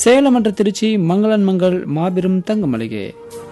சேலம் மற்றும் திருச்சி மங்களன் மங்கள் மாபெரும் தங்க மளிகை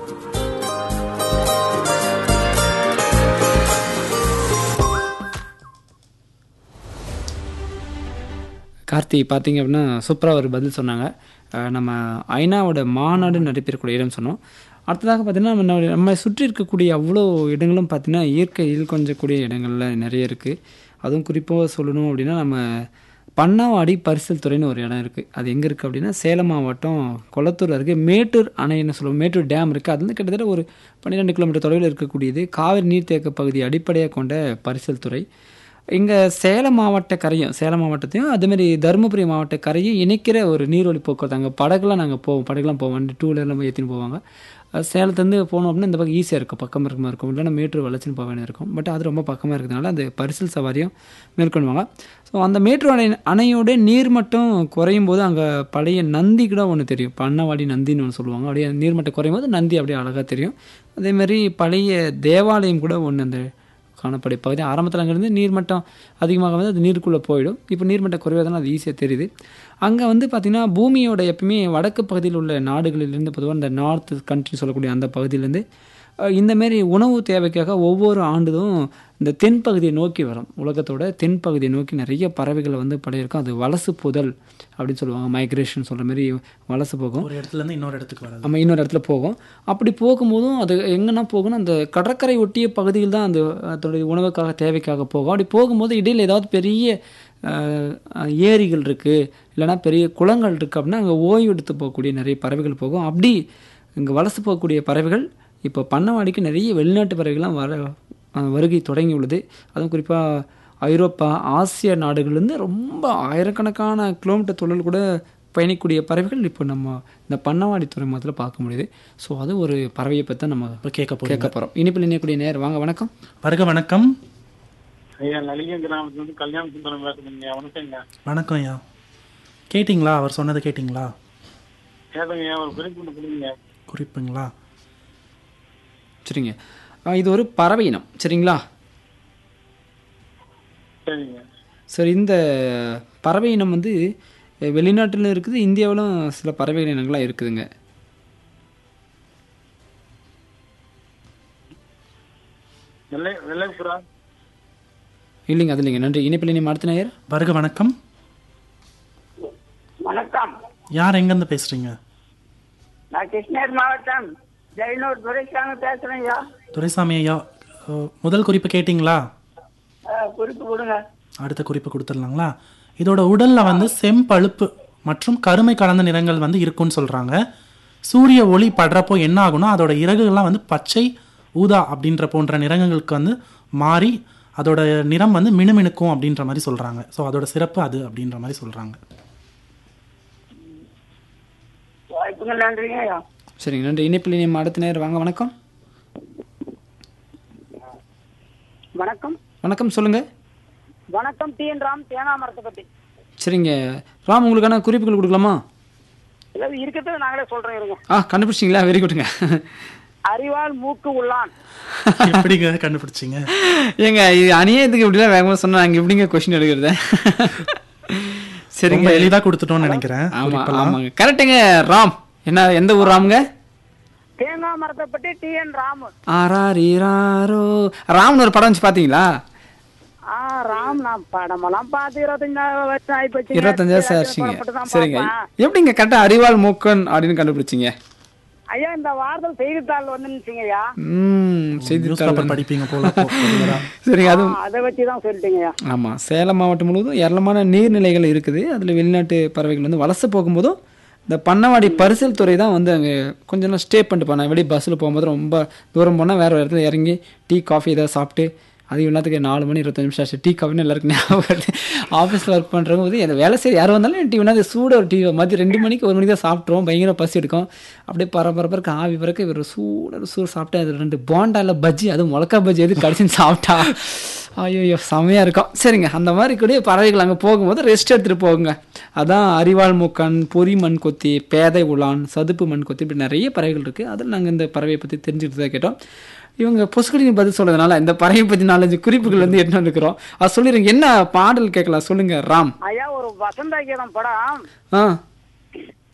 கார்த்தி பார்த்தீங்க அப்படின்னா சூப்பராக ஒரு பதில் சொன்னாங்க அஹ் நம்ம ஐநாவோட மாநாடு நடைபெறக்கூடிய இடம் சொன்னோம் அடுத்ததாக பார்த்தீங்கன்னா நம்ம நம்ம சுற்றி இருக்கக்கூடிய அவ்வளோ இடங்களும் பார்த்தீங்கன்னா இயற்கையில் கொஞ்சக்கூடிய இடங்கள்ல நிறைய இருக்குது அதுவும் குறிப்பாக சொல்லணும் அப்படின்னா நம்ம பண்ணாவாடி பரிசல் துறைன்னு ஒரு இடம் இருக்குது அது எங்கே இருக்குது அப்படின்னா சேலம் மாவட்டம் கொளத்தூர் அருகே மேட்டூர் அணைன்னு சொல்லுவோம் மேட்டூர் டேம் இருக்குது அதுலேருந்து கிட்டத்தட்ட ஒரு பன்னிரெண்டு கிலோமீட்டர் தொலைவில் இருக்கக்கூடியது காவிரி நீர்த்தேக்க பகுதியை அடிப்படையாக கொண்ட பரிசல் துறை இங்கே சேலம் மாவட்ட கரையும் சேலம் மாவட்டத்தையும் அதேமாதிரி தருமபுரி மாவட்ட கரையும் இணைக்கிற ஒரு நீர்வழி போக்குவரத்து அங்கே படகுலாம் நாங்கள் போவோம் படகுலாம் போவோம் டூ வீலர்லாம் ஏற்றின்னு போவாங்க அஹ் சேலத்துலேருந்து போனோம் அப்படின்னா இந்த பக்கம் ஈஸியாக இருக்கும் பக்கம் இருக்கமா இருக்கும் இல்லைன்னா மேட்டூர் வளர்ச்சின்னு போக வேண்டியது இருக்கும் பட் அது ரொம்ப பக்கமாக இருக்கிறதுனால அந்த பரிசல் சவாரியும் மேற்கொள்வாங்க ஸோ அந்த மேட்டூர் அணை அணையோட நீர்மட்டம் குறையும் போது அங்கே பழைய நந்தி கூட ஒன்று தெரியும் பண்ணவாடி நந்தின்னு ஒன்று சொல்லுவாங்க அப்படியே நீர்மட்டம் குறையும் போது நந்தி அப்படியே அழகாக தெரியும் அதேமாதிரி பழைய தேவாலயம் கூட ஒன்று அந்த காணப்படைய பகுதி ஆரம்பத்தில் அங்கேருந்து நீர்மட்டம் அதிகமாக வந்து அது நீருக்குள்ளே போயிடும் இப்போ நீர்மட்டம் குறைவதால் அது ஈஸியாக தெரியுது அங்கே வந்து பார்த்திங்கன்னா பூமியோட எப்பவுமே வடக்கு பகுதியில் உள்ள நாடுகளிலிருந்து பொதுவாக இந்த நார்த் கண்ட்ரி சொல்லக்கூடிய அந்த பகுதியிலேருந்து அஹ், இந்த மாதிரி உணவு தேவைக்காக ஒவ்வொரு ஆண்டுதும் இந்த தென்பகுதியை நோக்கி வரும் உலகத்தோட தென்பகுதியை நோக்கி நிறைய பறவைகளை வந்து படையிருக்கும் அது வலசு புதல் அப்படின்னு சொல்லுவாங்க மைக்ரேஷன் சொல்கிற மாதிரி வலசு போகும் ஒரு இடத்துல இருந்து இன்னொரு இடத்துக்கு வராது நம்ம இன்னொரு இடத்துல போகும் அப்படி போகும்போதும் அது எங்கன்னா போகணும் அந்த கடற்கரை ஒட்டிய பகுதியில் தான் அந்த அதோடைய உணவுக்காக தேவைக்காக போகும் அப்படி போகும்போது இடையில் ஏதாவது பெரிய அஹ், அஹ், ஏரிகள் இருக்குது இல்லைன்னா பெரிய குளங்கள் இருக்குது அப்படின்னா அங்கே ஓய்வு எடுத்து போகக்கூடிய நிறைய பறவைகள் போகும் அப்படி இங்கே வலசு போகக்கூடிய பறவைகள் இப்போ பண்ணவாடிக்கு நிறைய வெளிநாட்டு பறவைகள்லாம் வர அஹ், வருகை தொடங்கி உள்ளது அதுவும் குறிப்பாக ஐரோப்பா ஆசிய நாடுகள்லேருந்து ரொம்ப ஆயிரக்கணக்கான கிலோமீட்டர் தொழில் கூட பயணிக்கூடிய பறவைகள் இப்போ நம்ம இந்த பண்ணவாடி துறைமுகத்தில் பார்க்க முடியுது ஸோ அது ஒரு பறவையை பற்றி தான் நம்ம இப்போ கேட்க போறீங்க கேட்க போகிறோம் இனிப்பில் இணையக்கூடிய நேர் வாங்க வணக்கம் வருக வணக்கம் ஐயா நலிங்க கிராமத்துல இருந்து கல்யாண சுந்தரம் பேசுறீங்க வணக்கங்க வணக்கம் ஐயா கேட்டிங்களா அவர் சொன்னதை கேட்டிங்களா கேளுங்க ஒரு குறிப்பு ஒன்று கொடுங்க குறிப்புங்களா சரிங்க அஹ் இது ஒரு பறவை இனம் சரிங்களா சரிங்க சரி இந்த பறவை இனம் வந்து அஹ், வெளிநாட்டிலும் இருக்குது இந்தியாவிலும் சில பறவை இனங்கள்லாம் இருக்குதுங்க வெள்ளை வெள்ளைப்புறா இல்லைங்க அது இல்லைங்க நன்றி இனிப்பில் இனிமே அடுத்த நேயர் வருக வணக்கம் வணக்கம் யார் எங்கேருந்து பேசுறீங்க நான் கிருஷ்ணகிரி மாவட்டம் ஜெயனூர் துரைசாமி பேசுறேன் ஐயா துரைசாமி ஐயா அஹ், முதல் குறிப்பு கேட்டிங்களா அஹ், குறிப்பு கொடுங்க அடுத்த குறிப்பு கொடுத்துடலாங்களா இதோட உடல்ல வந்து செம்பழுப்பு மற்றும் கருமை கலந்த நிறங்கள் வந்து இருக்குன்னு சொல்றாங்க சூரிய ஒளி படுறப்போ என்ன ஆகும்னா அதோட இறகுகள்லாம் வந்து பச்சை ஊதா அப்படின்ற போன்ற நிறங்களுக்கு வந்து மாறி அதோட நிறம் வந்து மினுமினுக்கும் அப்படின்ற மாதிரி சொல்றாங்க ஸோ அதோட சிறப்பு அது அப்படின்ற மாதிரி சொல்றாங்க வாய்ப்புங்க நன்றிங்க ஐயா சரிங்க நன்றி இனிப்பில் இனிமே அடுத்த நேயர் வாங்க வணக்கம் வணக்கம் வணக்கம் சொல்லுங்கள் வணக்கம் டி என் ராம் தேனாமரத்தை பத்தி சரிங்க ராம் உங்களுக்கான குறிப்புகள் கொடுக்கலாமா ஏதாவது இருக்கிறது நாங்களே சொல்றோம் இருங்க ஆ கண்டுபிடிச்சிங்களா வெரி குட்ங்க அறிவால் மூக்கு உள்ளான் எப்படிங்க கண்டுபிடிச்சீங்க ஏங்க இது அநியாயத்துக்கு இப்படிலாம் வேகமாக சொன்னா நாங்கள் எப்படிங்க கொஸ்டின் எடுக்கிறது சரிங்க ரொம்ப எளிதா கொடுத்துட்டோம்னு நினைக்கிறேன் ஆமா குறிப்பெல்லாம். ஆமாங்க கரெக்டுங்க ராம் என்ன எந்த ஊர் ராமுங்க தேங்காய் மரத்தை பத்தி டி என் ராம் ஆராரீராரோ ராம்னு ஒரு படம் வந்துச்சு பாத்தீங்களா ஆ ராம் நான் படமெல்லாம் பார்த்து இருபத்தஞ்சாயிரம் வருஷம் ஆயிப்போச்சு இருபத்தஞ்சு வருஷம் ஆச்சுங்க சரிங்க எப்படிங்க கரெக்டாக அறிவால் மூக்கன் அப்படின்னு கண்டுபிடிச்சிங்க ஐயா இந்த வாரத்தில் செய்தித்தாள் வந்துருந்துச்சுங்க ஐயா ம் நியூஸ் செய்தித்தாள் பேப்பர் படிப்பீங்க போல அப்போ regular ஆ. சரிங்க அதுவும் ஆ, அதை வச்சு தான் சொல்லிட்டீங்க ஐயா ஆமாம் சேலம் மாவட்டம் முழுவதும் ஏராளமான நீர்நிலைகள் இருக்குது அதில் வெளிநாட்டு பறவைகள் வந்து வலச போகும்போதும் இந்த பண்ணவாடி பரிசல் துறை தான் வந்து அங்கே கொஞ்ச நாள் ஸ்டே பண்ணிட்டு போனேன் வெளியே பஸ்ஸில் போகும்போது ரொம்ப தூரம் போனால் வேறு ஒரு இடத்துல இறங்கி டீ காஃபி ஏதாவது சாப்பிட்டு அது எல்லாத்துக்கு நாலு மணி இருபத்தஞ்சு நிமிஷம் ஆச்சு டீ காஃபின்னு எல்லாருக்கும் ஞாபகம் வருது ஆஃபீஸில் ஒர்க் பண்ணுறவங்க வந்து அந்த வேலை செய்ய யார் வந்தாலும் டீ வேணா சூட ஒரு டீ மதியம் ரெண்டு மணிக்கு ஒரு மணிக்கு தான் சாப்பிட்ருவோம் பயங்கர பசி எடுக்கும் அப்படியே பரபரப்பருக்கு ஆவி பிறக்க இவர் சூட சூடு சாப்பிட்டு அது ரெண்டு போண்டால பஜ்ஜி அதுவும் முளக்கா பஜ்ஜி எது கடைசின்னு சாப்பிட்டா ஐயோ செம்மையாக இருக்கும் சரிங்க அந்த மாதிரி கூட பறவைகள் அங்கே போகும்போது ரெஸ்ட் எடுத்துகிட்டு போகுங்க அதான் அரிவாள் மூக்கன் பொறி மண் கொத்தி பேதை உலான் சதுப்பு மண் கொத்தி இப்படி நிறைய பறவைகள் இருக்குது அதில் நாங்கள் இந்த பறவையை பற்றி தெரிஞ்சுக்கிட்டு தான் கேட்டோம் இவங்க பொசுக்கடிங்க பதில் சொல்றதுனால இந்த பறவை பற்றி நாலஞ்சு குறிப்புகள் வந்து எடுத்து வந்துருக்கிறோம் அது சொல்லிடுங்க என்ன பாடல் கேட்கலாம் சொல்லுங்க ராம் ஐயா ஒரு வசந்த கீதம் படம் ஆ